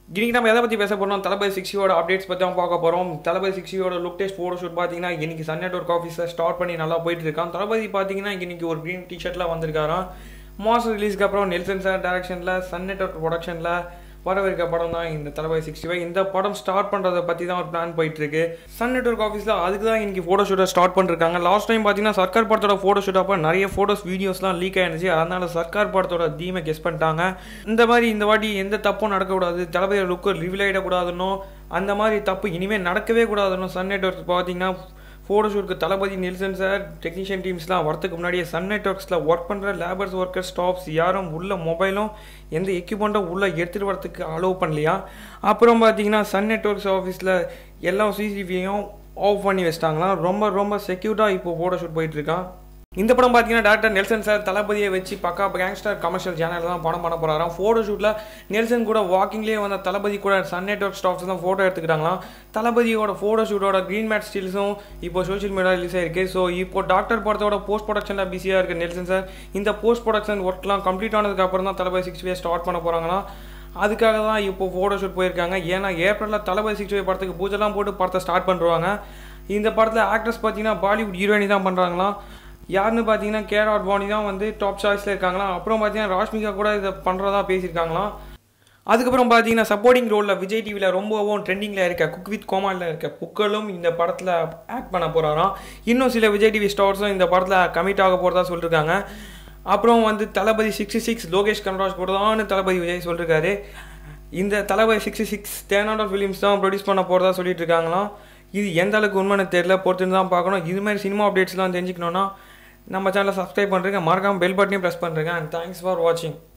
இன்னைக்கு நம்ம எதை பற்றி பேச போகிறோம் தளபதி சிக்ஸியோட அப்டேட்ஸ் பற்றி தான் பார்க்க போகிறோம் தளபதி சிக்ஸியோட லுக் டெஸ்ட் ஃபோட்டோ ஷூட் பார்த்தீங்கன்னா இன்னைக்கு சன் நெட்ஒர்க் ஆஃபீஸில் ஸ்டார்ட் பண்ணி நல்லா போயிட்டு இருக்கான் தளபதி பார்த்தீங்கன்னா இன்னைக்கு ஒரு க்ரீன் டிஷர்ட்டில் வந்திருக்காராம் மாஸ் ரிலீஸ்க்கு அப்புறம் நெல்சன் சார் டேரக்ஷனில் சன் நெட்ஒர்க் ப்ரொடக்ஷனில் வரவிருக்க படம் தான் இந்த தளபதி சிக்ஸ்டி ஃபைவ் இந்த படம் ஸ்டார்ட் பண்ணுறதை பற்றி தான் ஒரு பிளான் போயிட்டு இருக்கு சன் நெட்ஒர்க் ஆஃபீஸில் அதுக்கு தான் இன்னைக்கு ஃபோட்டோ ஷூட்டை ஸ்டார்ட் பண்ணிருக்காங்க லாஸ்ட் டைம் பார்த்தீங்கன்னா சர்க்கார் படத்தோட ஃபோட்டோ ஷூட் அப்போ நிறைய ஃபோட்டோஸ் வீடியோஸ்லாம் லீக் ஆயிருந்துச்சு அதனால சர்க்கார் படத்தோட தீமை கெஸ் பண்ணிட்டாங்க இந்த மாதிரி இந்த வாட்டி எந்த தப்பும் நடக்கக்கூடாது தளபதி லுக்கு ரிவீல் ஆகிடக்கூடாதுன்னோ அந்த மாதிரி தப்பு இனிமேல் நடக்கவே கூடாதுன்னு சன் நெட்ஒர்க் பார்த்தீங்கன்னா ஃபோட்டோ ஷூட்டுக்கு தளபதி நெல்சன் சார் டெக்னீஷியன் டீம்ஸ்லாம் வரதுக்கு முன்னாடியே சன் நெட்ஒர்க்ஸில் ஒர்க் பண்ணுற லேபர்ஸ் ஒர்க்கர் ஸ்டாஃப்ஸ் யாரும் உள்ள மொபைலும் எந்த எக்யூப்மெண்ட்டும் உள்ளே எடுத்துகிட்டு வரதுக்கு அலோவ் பண்ணலையா அப்புறம் பார்த்தீங்கன்னா சன் நெட்ஒர்க்ஸ் ஆஃபீஸில் எல்லா சிசிடிவியும் ஆஃப் பண்ணி வச்சிட்டாங்களாம் ரொம்ப ரொம்ப செக்யூர்டாக இப்போ ஃபோட்டோ ஷூட் போயிட்டுருக்கான் இந்த படம் பார்த்தீங்கன்னா டேரக்டர் நெல்சன் சார் தளபதியை வச்சு பக்கா கேங்ஸ்டர் கமர்ஷியல் சேனல் தான் படம் பண்ண போகிறாராம் ஃபோட்டோ ஷூட்டில் நெல்சன் கூட வாக்கிங்லேயே வந்த தளபதி கூட சன் நெட்ஒர்க் ஸ்டாஃப்ஸ் தான் ஃபோட்டோ எடுத்துக்கிட்டாங்களாம் தளபதியோட ஃபோட்டோ ஷூட்டோட க்ரீன் மேட் ஸ்டில்ஸும் இப்போ சோஷியல் மீடியா ரிலீஸ் ஆயிருக்கு ஸோ இப்போ டாக்டர் படத்தோட போஸ்ட் ப்ரொடக்ஷனில் பிஸியாக இருக்குது நெல்சன் சார் இந்த போஸ்ட் ப்ரொடக்ஷன் ஒர்க்லாம் கம்ப்ளீட் ஆனதுக்கு அப்புறம் தான் தளபதி சிக்ஸ் வே ஸ்டார்ட் பண்ண போகிறாங்களாம் அதுக்காக தான் இப்போ ஃபோட்டோ ஷூட் போயிருக்காங்க ஏன்னா ஏப்ரலில் தளபதி சிக்ஸ் வே படத்துக்கு பூஜைலாம் போட்டு படத்தை ஸ்டார்ட் பண்ணுறாங்க இந்த படத்தில் ஆக்ட்ரஸ் பார்த்தீங்கன்னா பாலிவுட் ஹீரோயினி தான் பண்ணுறாங்களாம் யாருன்னு பார்த்தீங்கன்னா கேர் அட்வானி தான் வந்து டாப் சாய்ஸில் இருக்காங்களாம் அப்புறம் பார்த்தீங்கன்னா ராஷ்மிகா கூட இதை பண்ணுறதா பேசியிருக்காங்களாம் அதுக்கப்புறம் பார்த்தீங்கன்னா சப்போர்ட்டிங் ரோலில் விஜய் டிவியில் ரொம்பவும் ட்ரெண்டிங்கில் இருக்க குக் வித் கோமாலில் இருக்க புக்களும் இந்த படத்தில் ஆக்ட் பண்ண போகிறாராம் இன்னும் சில விஜய் டிவி ஸ்டார்ஸும் இந்த படத்தில் கமிட் ஆக போகிறதா சொல்லியிருக்காங்க அப்புறம் வந்து தளபதி சிக்ஸ்டி சிக்ஸ் லோகேஷ் கனராஜ் கூட தான் தளபதி விஜய் சொல்லியிருக்காரு இந்த தளபதி சிக்ஸ்டி சிக்ஸ் தேனாடா ஃபிலிம்ஸ் தான் ப்ரொடியூஸ் பண்ண போகிறதா சொல்லிட்டு இருக்காங்களாம் இது எந்த அளவுக்கு உண்மைன்னு தெரியல பொறுத்துன்னு தான் பார்க்கணும் இது மாதிரி சினிமா அப்டேட்ஸ்லாம் தெரிஞ்சுக்கணுன்னா நம்ம சேனலை சப்ஸ்கிரைப் பண்ணுறேங்க மறக்காமல் பெல் பட்டனையும் ப்ரெஸ் பண்ணுறேங்க அண்ட் தேங்க்ஸ் ஃபார் வாட்சிங்